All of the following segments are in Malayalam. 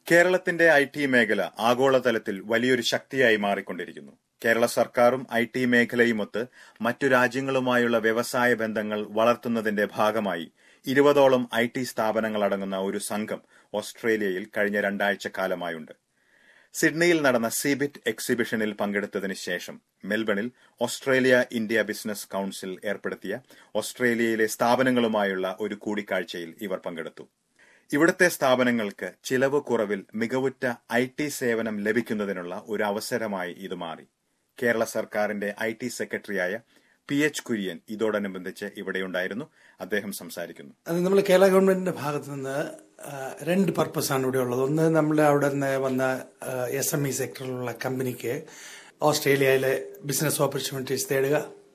കേരളത്തിന്റെ ഐ ടി മേഖല ആഗോളതലത്തിൽ വലിയൊരു ശക്തിയായി മാറിക്കൊണ്ടിരിക്കുന്നു കേരള സർക്കാരും ഐ ടി മേഖലയുമൊത്ത് മറ്റു രാജ്യങ്ങളുമായുള്ള വ്യവസായ ബന്ധങ്ങൾ വളർത്തുന്നതിന്റെ ഭാഗമായി ഇരുപതോളം ഐ ടി സ്ഥാപനങ്ങൾ അടങ്ങുന്ന ഒരു സംഘം ഓസ്ട്രേലിയയിൽ കഴിഞ്ഞ രണ്ടാഴ്ച കാലമായുണ്ട് സിഡ്നിയിൽ നടന്ന സിബിറ്റ് എക്സിബിഷനിൽ പങ്കെടുത്തതിന് ശേഷം മെൽബണിൽ ഓസ്ട്രേലിയ ഇന്ത്യ ബിസിനസ് കൌൺസിൽ ഏർപ്പെടുത്തിയ ഓസ്ട്രേലിയയിലെ സ്ഥാപനങ്ങളുമായുള്ള ഒരു കൂടിക്കാഴ്ചയിൽ ഇവർ പങ്കെടുത്തു ഇവിടുത്തെ സ്ഥാപനങ്ങൾക്ക് ചിലവ് കുറവിൽ മികവുറ്റ ഐ ടി സേവനം ലഭിക്കുന്നതിനുള്ള ഒരു അവസരമായി ഇത് മാറി കേരള സർക്കാരിന്റെ ഐ ടി സെക്രട്ടറിയായ പി എച്ച് കുര്യൻ ഇതോടനുബന്ധിച്ച് ഇവിടെയുണ്ടായിരുന്നു അദ്ദേഹം സംസാരിക്കുന്നു അത് നമ്മൾ കേരള ഗവൺമെന്റിന്റെ ഭാഗത്ത് നിന്ന് ആ, രണ്ട് പർപ്പസാണ് ഇവിടെ ഉള്ളത് ഒന്ന് നമ്മൾ അവിടെ നിന്ന് വന്ന എസ് എം ഇ സെക്ടറിലുള്ള കമ്പനിക്ക് ഓസ്ട്രേലിയയിലെ ബിസിനസ് ഓപ്പർച്യൂണിറ്റീസ് തേടുക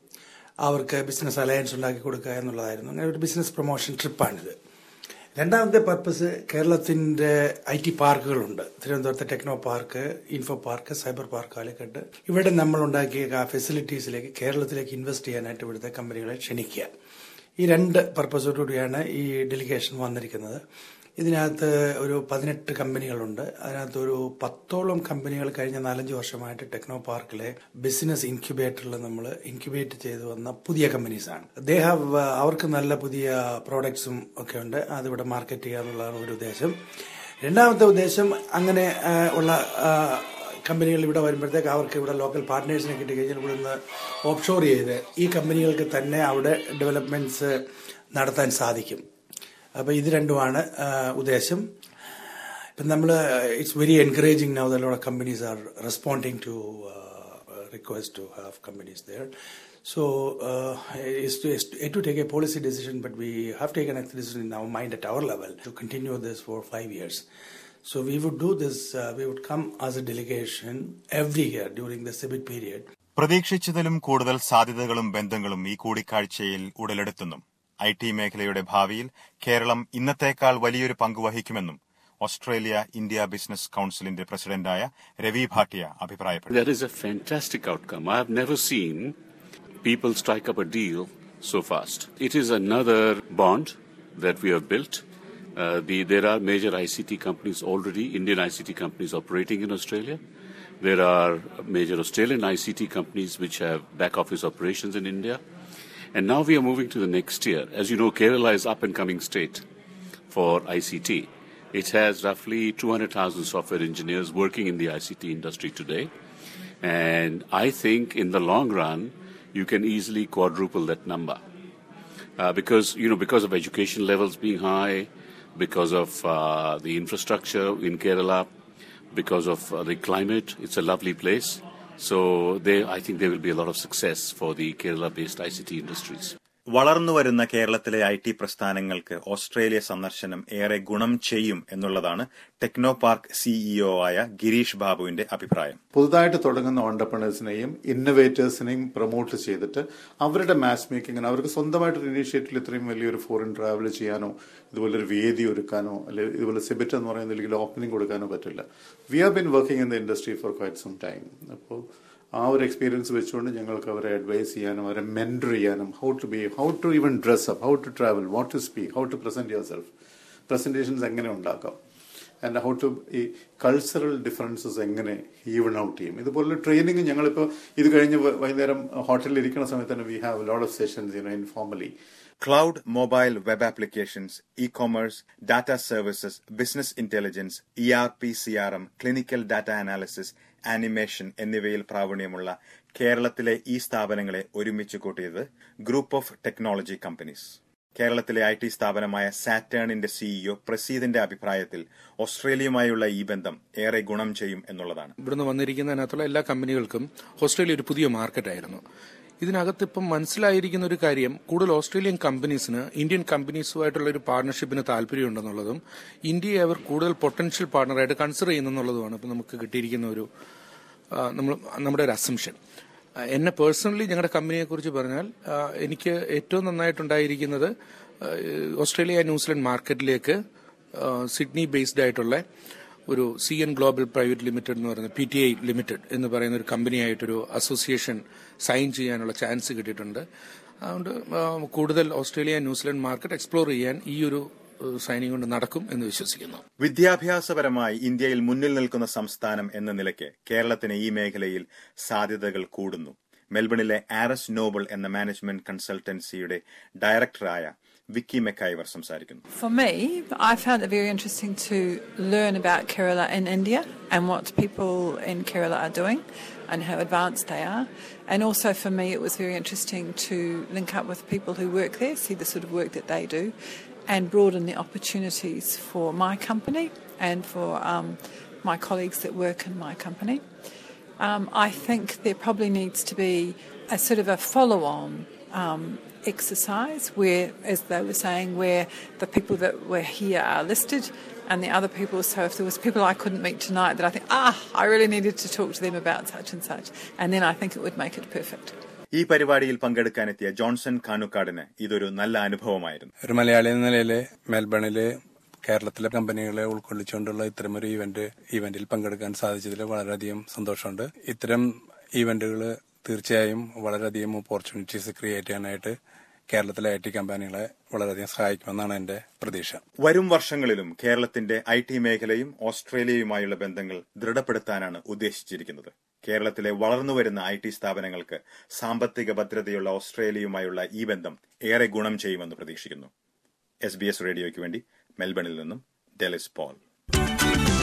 അവർക്ക് ബിസിനസ് അലയൻസ് ഉണ്ടാക്കി കൊടുക്കുക എന്നുള്ളതായിരുന്നു അങ്ങനെ ഒരു ബിസിനസ് പ്രൊമോഷൻ ട്രിപ്പാണിത് രണ്ടാമത്തെ പർപ്പസ് കേരളത്തിന്റെ ഐ ടി പാർക്കുകളുണ്ട് തിരുവനന്തപുരത്തെ Techno Park Info Park Cyber Park Calicut ഇവിടെ നമ്മൾ ഉണ്ടാക്കിയ ആ ഫെസിലിറ്റീസിലേക്ക് കേരളത്തിലേക്ക് ഇൻവെസ്റ്റ് ചെയ്യാനായിട്ട് ഇവിടുത്തെ കമ്പനികളെ ക്ഷണിക്കുക ഈ രണ്ട് പർപ്പസോടുകൂടിയാണ് ഈ ഡെലിഗേഷൻ വന്നിരിക്കുന്നത് ഇതിനകത്ത് ഒരു പതിനെട്ട് കമ്പനികളുണ്ട് അതിനകത്ത് ഒരു പത്തോളം കമ്പനികൾ കഴിഞ്ഞ നാലഞ്ച് വർഷമായിട്ട് ടെക്നോ പാർക്കിലെ ബിസിനസ് ഇൻക്യുബേറ്ററിൽ നമ്മൾ ഇൻക്യുബേറ്റ് ചെയ്തു വന്ന പുതിയ കമ്പനീസാണ് ദേ ഹാവ് അവർക്ക് നല്ല പുതിയ പ്രോഡക്ട്സും ഒക്കെ ഉണ്ട് അതിവിടെ മാർക്കറ്റ് ചെയ്യുക എന്നുള്ളതാണ് ഒരു ഉദ്ദേശം രണ്ടാമത്തെ ഉദ്ദേശം അങ്ങനെ ആ, ഉള്ള ആ, കമ്പനികൾ ഇവിടെ വരുമ്പോഴത്തേക്ക് അവർക്ക് ഇവിടെ ലോക്കൽ പാർട്ട്നേഴ്സിനെ കിട്ടി കഴിഞ്ഞാൽ ഇവിടെ നിന്ന് ഓപ്ഷോർ ചെയ്ത് ഈ കമ്പനികൾക്ക് തന്നെ അവിടെ ഡെവലപ്മെന്റ്സ് നടത്താൻ സാധിക്കും അപ്പോൾ ഇത് രണ്ടുമാണ് ആ, ഉദ്ദേശം ഇപ്പം നമ്മൾ it's very encouraging now the companies are responding to request to have companies there so it's to it to take a policy decision but we have taken a decision in our mind at our level to continue this for five years. So we would do this, uh, we would come as a delegation every year during the CIBIT period. പ്രതീക്ഷിച്ചതിലും കൂടുതൽ സാധ്യതകളും ബന്ധങ്ങളും ഈ കൂടിക്കാഴ്ചയിൽ ഉടലെടുത്തെന്നും ഐ ടി മേഖലയുടെ ഭാവിയിൽ കേരളം ഇന്നത്തേക്കാൾ വലിയൊരു പങ്ക് വഹിക്കുമെന്നും ഓസ്ട്രേലിയ ഇന്ത്യ ബിസിനസ് കൌൺസിലിന്റെ പ്രസിഡന്റായ രവി ഭാട്ടിയ അഭിപ്രായപ്പെട്ടു That is a fantastic outcome. I have never seen people strike up a deal so fast. It is another bond that we have built. Uh, the, there are major ICT companies already, Indian ICT companies operating in Australia. There are major Australian ICT companies which have back office operations in India. And now we are moving to the next year. As you know, Kerala is up and coming state for ICT. It has roughly 200,000 software engineers working in the ICT industry today. And I think in the long run, you can easily quadruple that number. Uh, because, you know, because of education levels being high, because of uh, the infrastructure in Kerala, because of uh, the climate, it's a lovely place. So there, I think there will be a lot of success for the Kerala-based ICT industries. വളർന്നുവരുന്ന കേരളത്തിലെ ഐ ടി പ്രസ്ഥാനങ്ങൾക്ക് ഓസ്ട്രേലിയ സന്ദർശനം ഏറെ ഗുണം ചെയ്യും എന്നുള്ളതാണ് ടെക്നോ പാർക്ക് സിഇഒ ആയ ഗിരീഷ് ബാബുവിന്റെ അഭിപ്രായം പുതുതായിട്ട് തുടങ്ങുന്ന ഓണ്ടർപ്രണേഴ്സിനെയും ഇന്നോവേറ്റേഴ്സിനെയും പ്രൊമോട്ട് ചെയ്തിട്ട് അവരുടെ മാച്ച് മേക്കിങ്ങിന് അവർക്ക് സ്വന്തമായിട്ടൊരു ഇനീഷ്യേറ്റീവിൽ ഇത്രയും വലിയൊരു ഫോറിൻ ട്രാവൽ ചെയ്യാനോ ഇതുപോലെ ഒരു വേദി ഒരുക്കാനോ അല്ലെങ്കിൽ ഇതുപോലെ സിബിറ്റ് എന്ന് പറയുന്ന അല്ലെങ്കിൽ ഓപ്പണിംഗ് കൊടുക്കാനോ പറ്റില്ല we have been working in the industry for quite some time അപ്പോൾ ആ ഒരു എക്സ്പീരിയൻസ് വെച്ചുകൊണ്ട് ഞങ്ങൾക്ക് അവരെ അഡ്വൈസ് ചെയ്യാനും അവരെ മെൻറ്റർ ചെയ്യാനും how to be how to even dress up how to travel what to speak how to present your self presentations എങ്ങനെ ഉണ്ടാക്കാം ആൻഡ് ഹൗ ടു ഈ കൾച്ചറൽ ഡിഫറൻസസ് എങ്ങനെ ഈവൺ ഔട്ട് ചെയ്യും ഇതുപോലെ ട്രെയിനിങ് ഞങ്ങളിപ്പോൾ ഇത് കഴിഞ്ഞ് വ- വൈകുന്നേരം ഹോട്ടലിൽ ഇരിക്കുന്ന സമയത്ത് തന്നെ we have lot of sessions you know informally cloud mobile web applications e commerce data services business intelligence E R P C R M clinical data analysis animation എന്നിവയിൽ പ്രാവീണ്യമുള്ള കേരളത്തിലെ ഈ സ്ഥാപനങ്ങളെ ഒരുമിച്ച് കൂട്ടിയത് ഗ്രൂപ്പ് ഓഫ് ടെക്നോളജി കമ്പനീസ് കേരളത്തിലെ ഐ ടി സ്ഥാപനമായ സാറ്റേണിന്റെ സിഇഒ പ്രസീദിന്റെ അഭിപ്രായത്തിൽ ഓസ്ട്രേലിയയുമായുള്ള ഈ ബന്ധം ഏറെ ഗുണം ചെയ്യും എന്നുള്ളതാണ് ഇവിടുന്ന് വന്നിരിക്കുന്നതിനകത്തുള്ള എല്ലാ കമ്പനികൾക്കും ഓസ്ട്രേലിയ ഒരു പുതിയ മാർക്കറ്റായിരുന്നു ഇതിനകത്ത് ഇപ്പം മനസ്സിലായിരിക്കുന്ന ഒരു കാര്യം കൂടുതൽ ഓസ്ട്രേലിയൻ കമ്പനീസിന് ഇന്ത്യൻ കമ്പനീസുമായിട്ടുള്ള ഒരു പാർട്ണർഷിപ്പിന് താല്പര്യമുണ്ടെന്നുള്ളതും ഇന്ത്യയെ അവർ കൂടുതൽ പൊട്ടൻഷ്യൽ പാർട്ണറായിട്ട് കൺസിഡർ ചെയ്യുന്നെന്നുള്ളതുമാണ് ഇപ്പം നമുക്ക് കിട്ടിയിരിക്കുന്ന ഒരു ആ, നമ്മൾ നമ്മുടെ ഒരു അസംഷൻ എന്നെ പേഴ്സണലി ഞങ്ങളുടെ കമ്പനിയെ കുറിച്ച് പറഞ്ഞാൽ ആ, എനിക്ക് ഏറ്റവും നന്നായിട്ടുണ്ടായിരിക്കുന്നത് ആ, ഓസ്ട്രേലിയ ന്യൂസിലൻഡ് മാർക്കറ്റിലേക്ക് ആ, സിഡ്നി ബേസ്ഡ് ആയിട്ടുള്ള ഒരു C N global private limited എന്ന് പറയുന്ന പി ടി ഐ ലിമിറ്റഡ് എന്ന് പറയുന്ന ഒരു കമ്പനിയായിട്ടൊരു അസോസിയേഷൻ സൈൻ ചെയ്യാനുള്ള ചാൻസ് കിട്ടിയിട്ടുണ്ട് അതുകൊണ്ട് ആ, കൂടുതൽ ഓസ്ട്രേലിയ ന്യൂസിലൻഡ് മാർക്കറ്റ് എക്സ്പ്ലോർ ചെയ്യാൻ ഈ ഒരു സൈനിങ് കൊണ്ട് നടക്കും എന്ന് വിശ്വസിക്കുന്നു വിദ്യാഭ്യാസപരമായി ഇന്ത്യയിൽ മുന്നിൽ നിൽക്കുന്ന സംസ്ഥാനം എന്ന നിലയ്ക്ക് കേരളത്തിന് ഈ മേഖലയിൽ സാധ്യതകൾ കൂടുന്നു മെൽബണിലെ ആരസ് നോബിൾ എന്ന മാനേജ്മെന്റ് കൺസൾട്ടൻസിയുടെ ഡയറക്ടറായ വിക്കി മെക്കായിവർ സംസാരിക്കുന്നു For me, I found it very interesting to learn about Kerala in India and what people in Kerala are doing and how advanced they are. And also for me, it was very interesting to link up with people who work there, see the sort of work that they do, and broaden the opportunities for my company and for um, my colleagues that work in my company. Um, I think there probably needs to be a sort of a follow on um, exercise where, as they were saying, where the people that were here are listed and the other people. So if there was people I couldn't meet tonight that I think, ah, I really needed to talk to them about such and such, and then I think it would make it perfect. ഈ പരിപാടിയിൽ പങ്കെടുക്കാനെത്തിയ ജോൺസൺ കാനുക്കാടിന് ഇതൊരു നല്ല അനുഭവമായിരുന്നു ഒരു മലയാളി എന്ന നിലയിൽ മെൽബണില് കേരളത്തിലെ കമ്പനികളെ ഉൾക്കൊള്ളിച്ചുകൊണ്ടുള്ള ഇത്തരമൊരു ഇവന്റ് ഇവന്റിൽ പങ്കെടുക്കാൻ സാധിച്ചതിൽ വളരെയധികം സന്തോഷമുണ്ട് ഇത്തരം ഇവന്റുകൾ തീർച്ചയായും വളരെയധികം ഓപ്പർച്യൂണിറ്റീസ് ക്രിയേറ്റ് ചെയ്യാനായിട്ട് കേരളത്തിലെ ഐ ടി കമ്പനികളെ വളരെയധികം സഹായിക്കുമെന്നാണ് എന്റെ പ്രതീക്ഷ വരും വർഷങ്ങളിലും കേരളത്തിന്റെ ഐ ടി മേഖലയും ഓസ്ട്രേലിയയുമായുള്ള ബന്ധങ്ങൾ ദൃഢപ്പെടുത്താനാണ് ഉദ്ദേശിച്ചിരിക്കുന്നത് കേരളത്തിലെ വളർന്നുവരുന്ന ഐ ടി സ്ഥാപനങ്ങൾക്ക് സാമ്പത്തിക ഭദ്രതയുള്ള ഓസ്ട്രേലിയയുമായുള്ള ഈ ബന്ധം ഏറെ ഗുണം ചെയ്യുമെന്ന് പ്രതീക്ഷിക്കുന്നു എസ് ബി എസ് റേഡിയോയ്ക്ക് വേണ്ടി മെൽബണിൽ നിന്നും ഡെലിസ് പോൾ